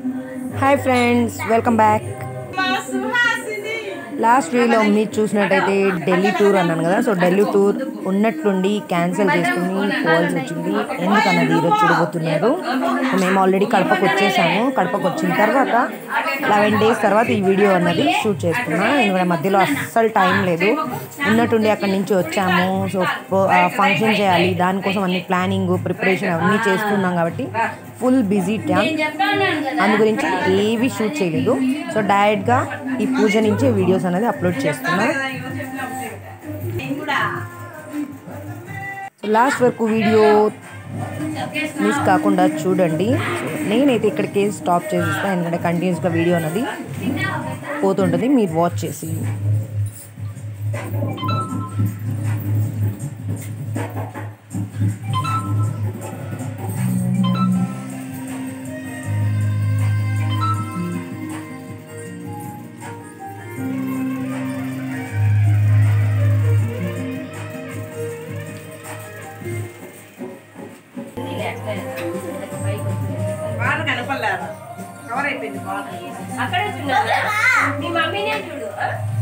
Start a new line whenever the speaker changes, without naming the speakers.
Hi friends welcome back last వీలో మీరు చూసినట్టయితే ఢిల్లీ టూర్ అన్నాను కదా సో ఢిల్లీ టూర్ ఉన్నట్లుండి క్యాన్సిల్ చేసుకుని పోవాల్సి వచ్చింది ఎందుకన్నది ఈరోజు చూడబోతున్నారు సో మేము ఆల్రెడీ కడపకు వచ్చేసాము కడపకు వచ్చిన తర్వాత లెవెన్ డేస్ తర్వాత ఈ వీడియో అన్నది షూట్ చేసుకున్నాం ఎందుకంటే మధ్యలో అస్సలు టైం లేదు ఉన్నట్టుండి అక్కడి నుంచి వచ్చాము సో ఫంక్షన్ చేయాలి దానికోసం అన్ని ప్లానింగ్ ప్రిపరేషన్ అవన్నీ చేస్తున్నాం కాబట్టి ఫుల్ బిజీ టైం అందు గురించి ఏవి షూట్ చేయలేదు సో డైరెక్ట్గా ఈ పూజ నుంచే వీడియోస్ అనేది అప్లోడ్ చేస్తున్నా సో లాస్ట్ వరకు వీడియో మిస్ కాకుండా చూడండి సో నేనైతే ఇక్కడికే స్టాప్ చేసిస్తాను ఎందుకంటే కంటిన్యూస్గా వీడియో అనేది పోతుంటుంది మీరు వాచ్ చేసి
బాగా కనపడలేదు కవర్ అయిపోయింది బాగా
అక్కడే చూడాలా మీ మమ్మీనే చూడు ఆ?